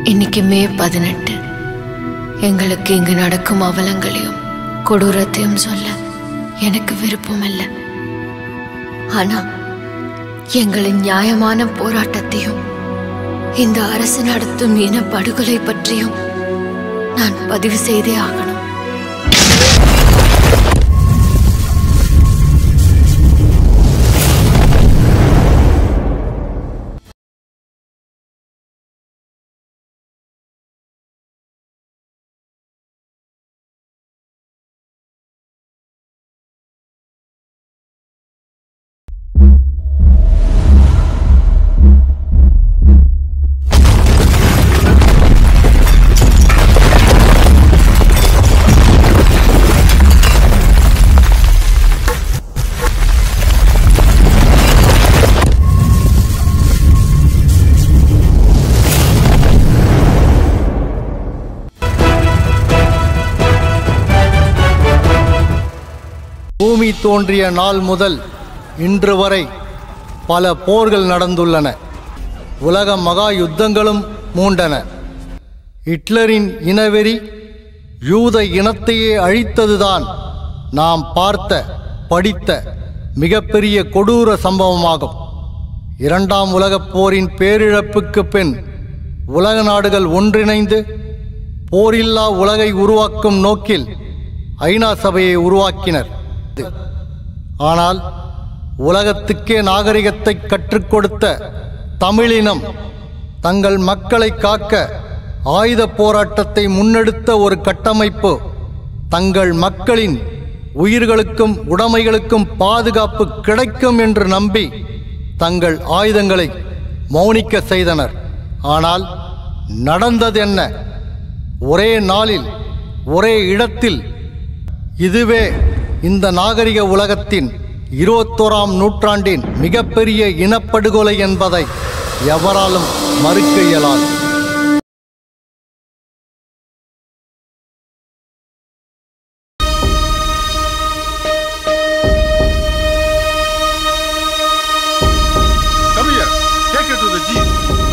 இன்னைக்கு மே பதினெட்டு எங்களுக்கு இங்கு நடக்கும் அவலங்களையும் கொடூரத்தையும் சொல்ல எனக்கு விருப்பம் இல்லை ஆனா எங்களின் நியாயமான போராட்டத்தையும் இந்த அரசு நடத்தும் இன படுகொலை பற்றியும் நான் பதிவு செய்தே ஆகணும் பூமி தோன்றிய நாள் முதல் இன்று வரை பல போர்கள் நடந்துள்ளன உலக மகா யுத்தங்களும் மூண்டன ஹிட்லரின் இனவெறி யூத இனத்தையே அழித்ததுதான் நாம் பார்த்த படித்த மிகப்பெரிய கொடூர சம்பவமாகும் இரண்டாம் உலகப் போரின் பேரிழப்புக்கு பின் உலக நாடுகள் ஒன்றிணைந்து போரில்லா உலகை உருவாக்கும் நோக்கில் ஐநா சபையை உருவாக்கினர் ஆனால் உலகத்துக்கே நாகரிகத்தை கற்றுக் கொடுத்த தமிழினம் தங்கள் மக்களை காக்க ஆயுத போராட்டத்தை முன்னெடுத்த ஒரு கட்டமைப்பு தங்கள் மக்களின் உயிர்களுக்கும் உடைமைகளுக்கும் பாதுகாப்பு கிடைக்கும் என்று நம்பி தங்கள் ஆயுதங்களை மௌனிக்க செய்தனர் ஆனால் நடந்தது என்ன ஒரே நாளில் ஒரே இடத்தில் இதுவே இந்த நாகரிக உலகத்தின் இருபத்தோராம் நூற்றாண்டின் மிகப்பெரிய இனப்படுகொலை என்பதை எவராலும் மறுக்க இயலாது Come here. Take her to the jeep.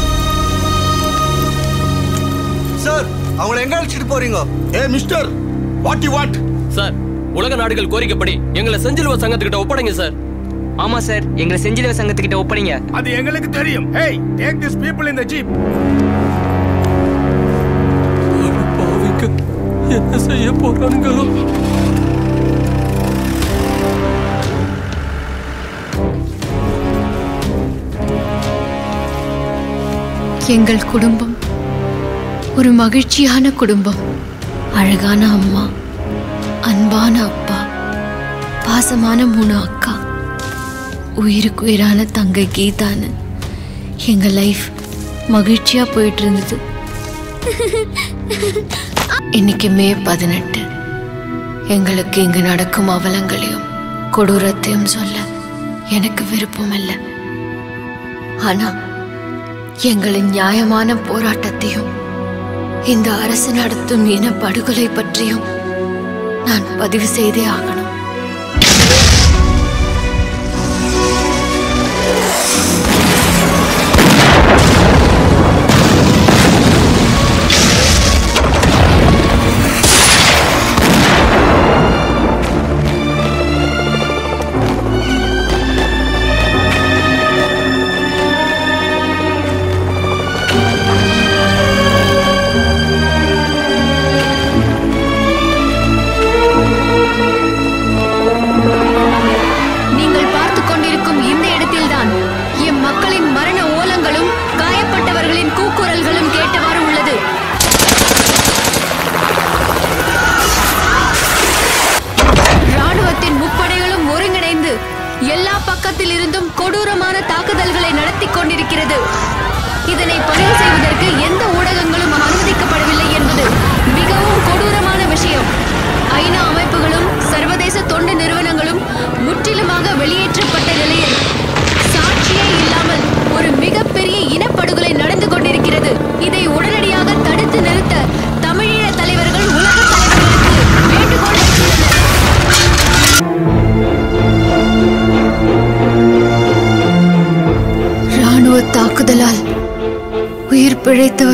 Sir அவங்கள எங்க அழைச்சிட்டு போறீங்க Hey, mister. What you want? Sir உலக நாடுகள் கோரிக்கைப்படி எங்களை செஞ்சிலுவ சங்கத்துக்கிட்ட ஒப்படைங்க சார் ஆமா சார் எங்களை செஞ்சிலுவ சங்கத்துக்கிட்ட ஒப்படைங்க அது எங்களுக்கு தெரியும் Hey, take these people in the jeep. பாவிக்கு என்ன செய்ய போறாங்களோ எங்கள் குடும்பம் ஒரு மகிழ்ச்சியான குடும்பம் அழகான அம்மா அன்பான அப்பா பாசமான மூணு அக்கா உயிருக்கு உயிரான தங்கை கீதான்னு எங்க லைஃப் மகிழ்ச்சியா போயிட்டு இருந்தது இன்னைக்கு மே பதினெட்டு எங்களுக்கு இங்கு நடக்கும் அவலங்களையும் கொடூரத்தையும் சொல்ல எனக்கு விருப்பம் இல்லை ஆனா எங்களின் நியாயமான போராட்டத்தையும் இந்த அரசு நடத்தும் இன படுகொலை பற்றியும் நான் பதிவு செய்தே ஆகணும்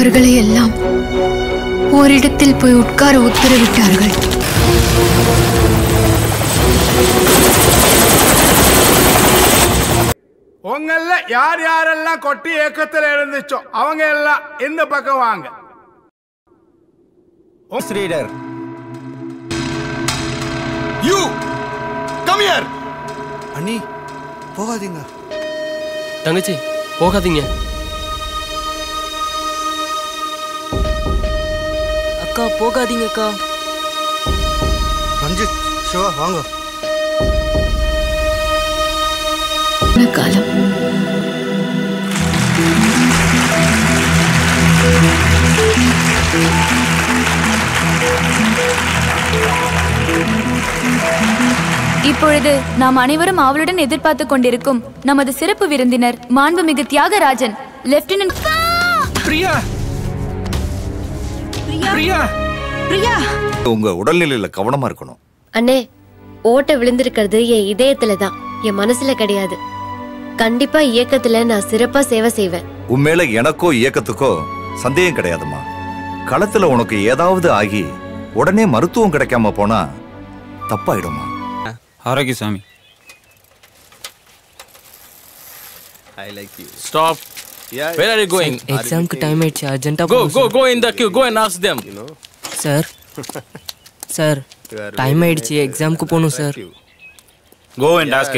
அவர்களை எல்லாம் ஓரிடத்தில் போய் உட்கார உத்தரவிட்டார்கள் உங்கள யார் யாரெல்லாம் கொட்டி ஏக்கத்துல இருந்துச்சோ அவங்க எல்லாம் இந்த பக்கம் வாங்க ரீடர் யூ கம் ஹியர் அண்ணி போகாதீங்க தங்கச்சி போகாதீங்க அக்கா போகாதீங்க அக்கா ரஞ்சித் சிவா வாங்க காலம் இப்பொழுது நாம் அனைவரும் ஆவலுடன் எதிர்பார்த்து கொண்டிருக்கும் நமது சிறப்பு விருந்தினர் மாண்புமிகு தியாகராஜன் லெப்டினன்ட் பிரியா பிரியா பிரியா உங்க உடல்நிலையில கவனமா இருக்கணும் அண்ணே ஓட்ட விழுந்திருக்கிறது என் இதயத்துல தான் என் மனசுல கிடையாது கண்டிப்பா இயக்கத்துல நான் சிறப்பா சேவை செய்வேன் உண்மையில எனக்கோ இயக்கத்துக்கோ சந்தேகம் கிடையாதும்மா களத்துல உனக்கு ஏதாவது ஆகி உடனே மருத்துவம் கிடைக்காம போனா தப்பாயிடுமா ஆரோக்கிய சாமி Stop. Where are you going? எக்ஸாம்க்கு டைம் ஆயிடுச்சு அர்ஜென்ட்டா Go, go, go in the queue. Go and ask them. Sir sir time ஆயிடுச்சு எக்ஸாம்க்கு போகணும் sir go and ask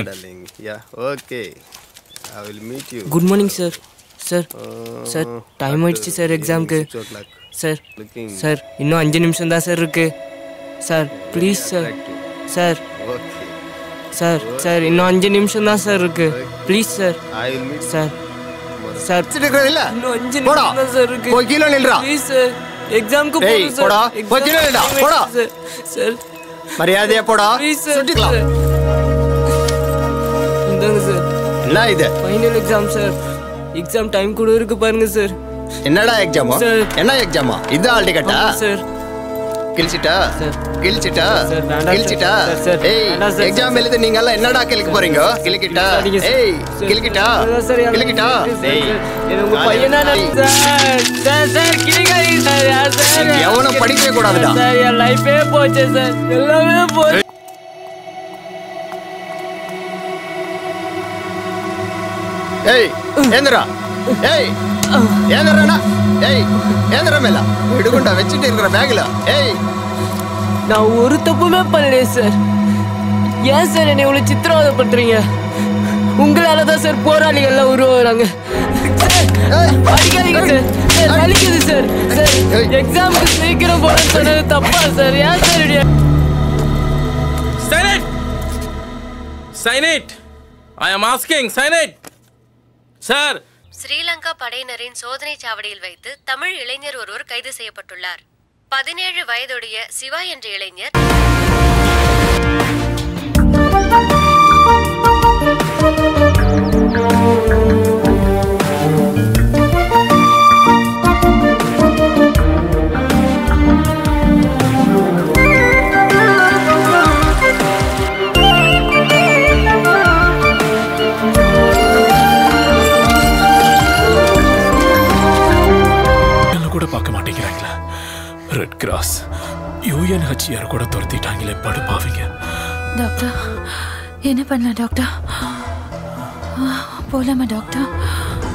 good morning sir sir sir time ஆயிடுச்சு சார் எக்ஸாம்க்கு சார் சார் இன்னும் அஞ்சு நிமிஷம் தான் சார் இருக்கு sir please sir sir sir sir இன்னும் அஞ்சு நிமிஷம் தான் சார் இருக்கு ப்ளீஸ் சார் சார் சார் இல்ல இன்னும் அஞ்சு போடா. நிமிஷம் தான் சார் இருக்கு போய் கீழே நில்றா. ப்ளீஸ் சார் எக்ஸாம்க்கு ஏய், போகணும் சார் போடா. Exam போய் கீழே நில்றா. time போடா. ஆயிடுச்சு சார் சார் மரியாதையா போடா ப்ளீஸ் சார் சுட்டிக்கலாம் இந்தாங்க சார் என்ன இது final exam sir exam time கூட இருக்கு பாருங்க சார் என்னடா எக்ஸாமா சார். என்ன எக்ஸாமா இது ஆல் டிக்கெட்டா ஆமா சார் கிழிச்சிட்டா சார். கிழிச்சிட்டா சார், வேண்டாம் சார். கிழிச்சிட்டா சார், சார், ஏய் வேண்டாம் சார். எக்ஸாம் எழுதி நீங்க எல்லாம் என்னடா கிழிக்க போறீங்க கிழிக்கிட்டா சரிங்க சார். ஏய் சார், கிழிக்கிட்டா அதான் சார், எல்லாம் கிழிக்கிட்டா சார், சார், ஏய் இது உங்க பையனா ஏய். சார் சார் சார் கிளிகாரி சார் யார் சார் எவனும் படிக்கவே கூடாதுடா. சார் என் லைஃபே போச்சு சார் எல்லாமே போச்சு ஏய் ஏந்திரா ஏய் ஏந்திரா ஏய் ஏந்திரா மேல இடுகுண்டா வச்சுட்டு இருக்கிற பேக்ல ஏய் நான் ஒரு தப்புமே பண்ணலையே சார் ஏன் சார் என்னை இவ்வளவு சித்திரவதை பண்றீங்க உங்களால தான் சார் போராளிகள் எல்லாம் உருவாகிறாங்க அடிக்காதீங்க சார் சார் வலிக்குது சார் சார் எக்ஸாமுக்கு சீக்கிரம் போறேன்னு சொன்னது தப்பா சார் ஏன் சார் இப்படி Sign it. Sign it. I am asking. Sign it. Sir. Sri Lanka படையினரின் சோதனை சாவடியில் வைத்து தமிழ் இளைஞர் ஒருவர் கைது செய்யப்பட்டுள்ளார் பதினேழு வயதுடைய சிவா என்ற இளைஞர் என்ன கூட பார்க்க மாட்டேங்கிறாங்களா ரெட் கிராஸ் யூஎன்ஹெச்ஆர் கூட துரத்திட்டாங்களே படுப்பாவீங்க டாக்டர் என்ன பண்ணலாம் டாக்டர் போலாமா டாக்டர்